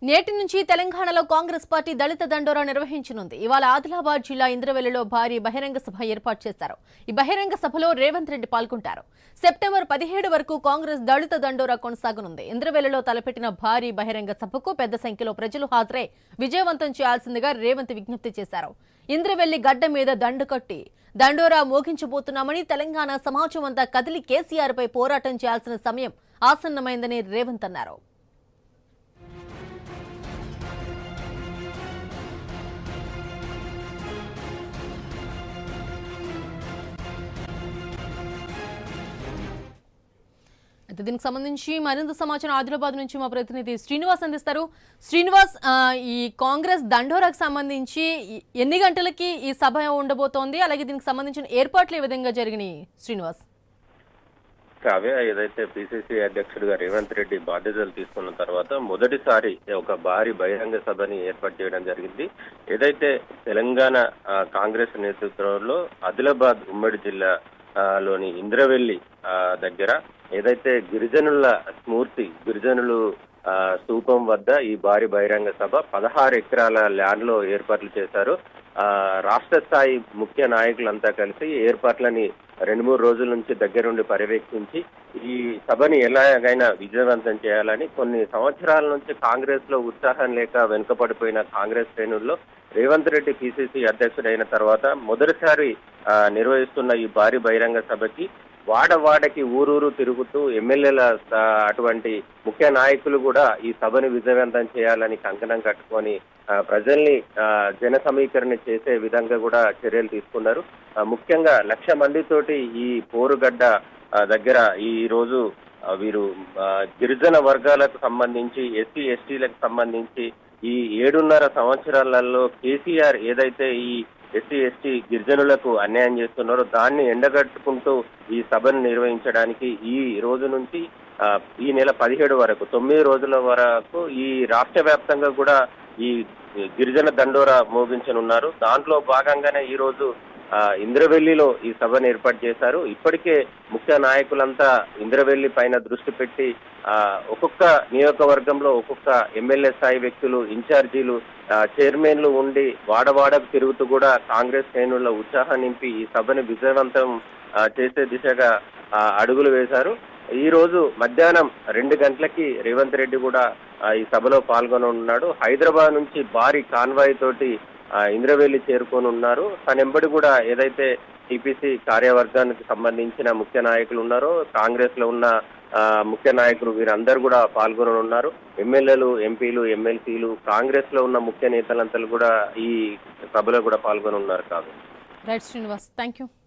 నేటి నుంచి తెలంగాణలో కాంగ్రెస్ పార్టీ దళిత దండోరా నిర్వహించనుంది ఇవాళ ఆదిలాబాద్ జిల్లా ఇంద్రవెల్లిలో భారీ బహిరంగ సభ ఏర్పాటు చేశారు ఈ బహిరంగ సభలో రేవంత్ రెడ్డి పాల్గొంటారు సెప్టెంబర్ పదిహేడు వరకు కాంగ్రెస్ దళిత దండోరా కొనసాగనుంది ఇంద్రవెల్లిలో తలపెట్టిన భారీ బహిరంగ సభకు పెద్ద సంఖ్యలో ప్రజలు హాజరై విజయవంతం చేయాల్సిందిగా రేవంత్ విజ్ఞప్తి చేశారు ఇంద్రవెల్లి గడ్డ మీద దండు కట్టి దండోరా మోగించబోతున్నామని తెలంగాణ సమాజం అంతా కదిలి కేసీఆర్ పై పోరాటం చేయాల్సిన సమయం ఆసన్నమైందని రేవంత్ అన్నారు అయితే దీనికి సంబంధించి మరింత సమాచారం ఆదిలాబాద్ నుంచి మా ప్రతినిధి శ్రీనివాస్ అందిస్తారు శ్రీనివాస్ ఆ, ఈ కాంగ్రెస్ దండోరాకు సంబంధించి ఈ- ఎన్ని గంటలకి ఈ సభ ఉండబోతోంది అలాగే దీనికి సంబంధించిన ఏర్పాట్లు ఏ విధంగా జరిగినాయి శ్రీనివాస్ కావ్య ఏదైతే పిసిసి అధ్యక్షుడిగా రేవంత్ రెడ్డి బాధ్యతలు తీసుకున్న తర్వాత మొదటిసారి ఒక భారీ బహిరంగ సభని ఏర్పాటు చేయడం జరిగింది ఏదైతే తెలంగాణ ఆ, కాంగ్రెస్ నేతృత్వంలో ఆదిలాబాద్ ఉమ్మడి జిల్లా ఆ, లోని ఇంద్రవెల్లి ఆ, దగ్గర ఏదైతే గిరిజనుల స్మూర్తి గిరిజనులు ఆ, స్తూపం వద్ద ఈ భారీ బహిరంగ సభ పదహారు ఎకరాల ల్యాండ్ లో ఏర్పాట్లు చేశారు ఆ, రాష్ట్ర స్థాయి ముఖ్య నాయకులంతా కలిసి ఈ ఏర్పాట్లని రెండు మూడు రోజుల నుంచి దగ్గరుండి పర్యవేక్షించి ఈ సభని ఎలాగైనా విజయవంతం చేయాలని కొన్ని సంవత్సరాల నుంచి కాంగ్రెస్ లో ఉత్సాహం లేక వెనుకపడిపోయిన కాంగ్రెస్ శ్రేణుల్లో రేవంత్ రెడ్డి పిసిసి అధ్యక్షుడైన తర్వాత మొదటిసారి ఆ, నిర్వహిస్తున్న ఈ భారీ బహిరంగ సభకి వాడ వాడకి ఊరూరు తిరుగుతూ ఎమ్మెల్యేల ఆ, అటువంటి ముఖ్య నాయకులు కూడా ఈ సభని విజయవంతం చేయాలని కంకణం కట్టుకొని ఆ, ప్రజల్ని ఆ, జన సమీకరణ చేసే విధంగా కూడా చర్యలు తీసుకున్నారు ఆ, ముఖ్యంగా లక్ష మందితోటి ఈ పోరుగడ్డ ఆ, దగ్గర ఈ రోజు ఆ, వీరు ఆ, గిరిజన వర్గాలకు సంబంధించి ఎస్సీ ఎస్టీలకు సంబంధించి ఈ ఏడున్నర సంవత్సరాలలో కేసీఆర్ ఏదైతే ఈ ఎస్సీ ఎస్టీ గిరిజనులకు అన్యాయం చేస్తున్నారో దాన్ని ఎండగట్టుకుంటూ ఈ సభను నిర్వహించడానికి ఈ రోజు నుంచి ఆ, ఈ నెల పదిహేడు వరకు తొమ్మిది రోజుల వరకు ఈ రాష్ట్ర వ్యాప్తంగా కూడా ఈ గిరిజన దండోరా మోగించనున్నారు దాంట్లో భాగంగానే ఈ రోజు ఆ, ఇంద్రవెల్లిలో ఈ సభను ఏర్పాటు చేశారు ఇప్పటికే ముఖ్య నాయకులంతా ఇంద్రవెల్లి పైన దృష్టి పెట్టి ఆ, ఒక్కొక్క నియోజకవర్గంలో ఒక్కొక్క ఎమ్మెల్యే స్థాయి వ్యక్తులు ఇన్ఛార్జీలు ఆ, చైర్మన్లు ఉండి వాడవాడకు తిరుగుతూ కూడా కాంగ్రెస్ శ్రేణుల్లో ఉత్సాహం నింపి ఈ సభను విజయవంతం ఆ, చేసే దిశగా ఆ, అడుగులు వేశారు ఈ రోజు మధ్యాహ్నం రెండు గంటలకి రేవంత్ రెడ్డి కూడా ఆ, ఈ సభలో పాల్గొననున్నాడు హైదరాబాద్ నుంచి భారీ కాన్వాయ్ తోటి ఆ, ఇంద్రవెల్లి చేరుకొని ఉన్నారు తనెంబడి కూడా ఏదైతే టీపీసీ కార్యవర్గానికి సంబంధించిన ముఖ్య నాయకులు ఉన్నారో కాంగ్రెస్ లో ఉన్న ఆ, ముఖ్య నాయకులు వీరందరూ కూడా పాల్గొననున్నారు ఎమ్మెల్యేలు ఎంపీలు ఎమ్మెల్సీలు కాంగ్రెస్ లో ఉన్న ముఖ్య నేతలంతా కూడా ఈ సభలో కూడా పాల్గొనున్నారు కాదు రైట్ శ్రీనివాస్ థ్యాంక్ యూ